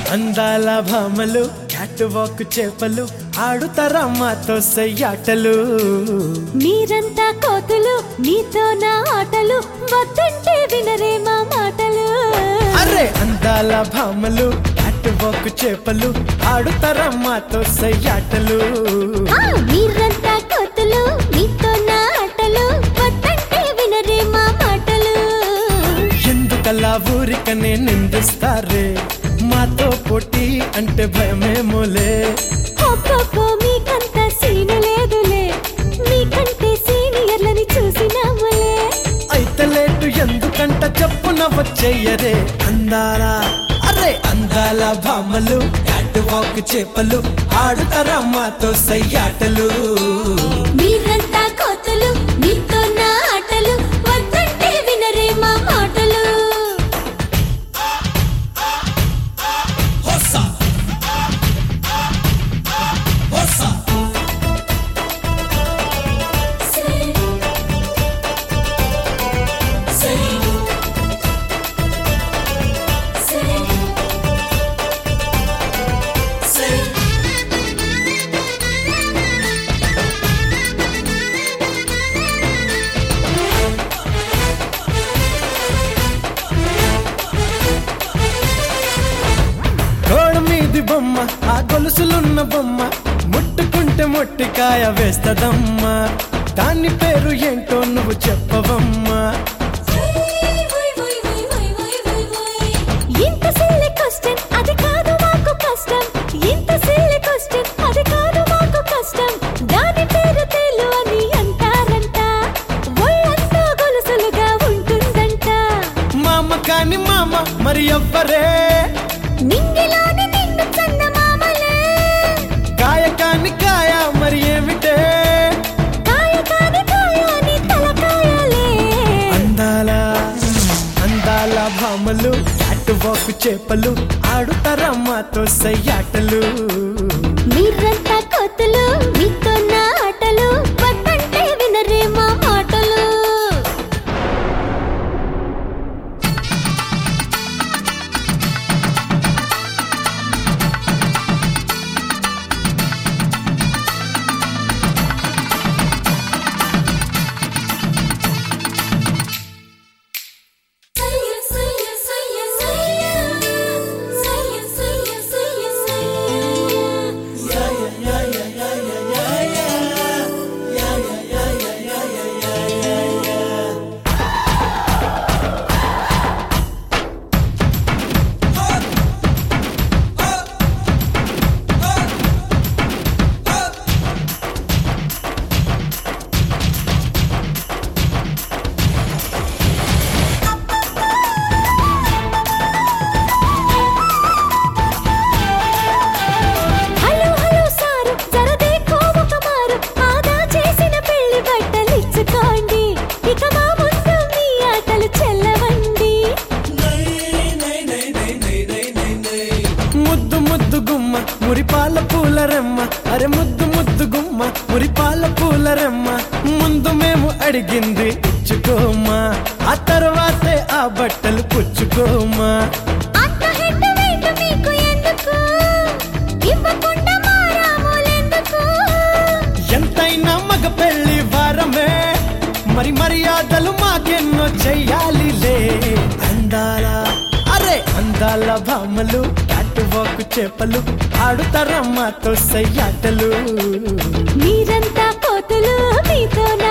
అందాల భామలు cat walk చేపలు ఆడుతారా మాతో సయ్యాటలు మీరంతా కోతులు మీతో నా ఆటలు వద్దంటే వినరే మా మాటలు అరే అందాల భామలు క్యాట్ వాక్ చేపలు ఆడుతారా మాతో సయ్యాటలు ఆ, మీరంతా కోతులు మీతో నా ఆటలు వద్దంటే వినరే మా మాటలు ఎందుకలా ఊరికనే నిందిస్తారే మాతో పోటీ అంటే భయమేమోలే ఒక్కొక్కో మీకంత సీన్ లేదులే మీకంటే సీనియర్లని చూసినాములే అయితే లేటు ఎందుకంట చెప్పున వచ్చేయరే అందాల అరే అందాల భామలు క్యాట్ వాక్ చేపలు ఆడుతారా మాతో సయ్యాటలు మీరంతా కోతులు మీతో నా ఆటలు వద్దంటే వినరే మా మాటలు గోడ మీది బొమ్మ ఆ గొలుసులున్న బొమ్మ ముట్టుకుంటే మొట్టికాయ వేస్తదమ్మా దాని పేరు ఏంటో నువ్వు చెప్పవమ్మా ఇంత సిల్లీ క్వశ్చన్ అది కాదు మాకు కష్టం ఇంత సిల్లీ క్వశ్చన్ అది కాదు మాకు కష్టం దాని పేరు తేలు అని అంటారంట ఒళ్ళంతా గొలుసులుగా ఉంటుందంట మామ కాని మామ మరి ఎవ్వరే నింగిలోని నిన్ను చంద మామలే కాయ కాని కాయ మరి ఏమిటే కాయ కాని కాయ నీ తలకాయలే అందాల అందాల భామలు అటు వాకు చేపలు ఆడుతారా మాతో సయ్యాటలు మీరంతా కోతులు మీతో నా ఆటలు వద్దంటే వినరే మా మాటలు హలో హలో సారు జరదేకో ఒక మారు ఆదా చేసిన పెళ్లి బట్టలు ఇచ్చుకోండి ఇక మా ముందు మీ ఆటలు చెల్లవండి ముద్దు ముద్దు గుమ్మ మురిపాల పూలరెమ్మ అరే ముద్దు ముద్దు గుమ్మ మురిపాల పూలరెమ్మ ముందు మేము అడిగింది ఇచ్చుకోమా ఆ తర్వాతే ఆ బట్టలు పుచ్చుకోమా అంత హెడ్ వెయిట్ మీకు ఎందుకు ఇవ్వకుండా మారాములెందుకు ఎంతైనా మగ పెళ్లి వారమే మరి మర్యాదలు మాకెన్నో చెయ్యాలిలే అందాల అరే అందాల భామలు అటువాకు చేపలు ఆడుతారా మాతో సయ్యాటలు మీరంతా కోతులు మీతో నా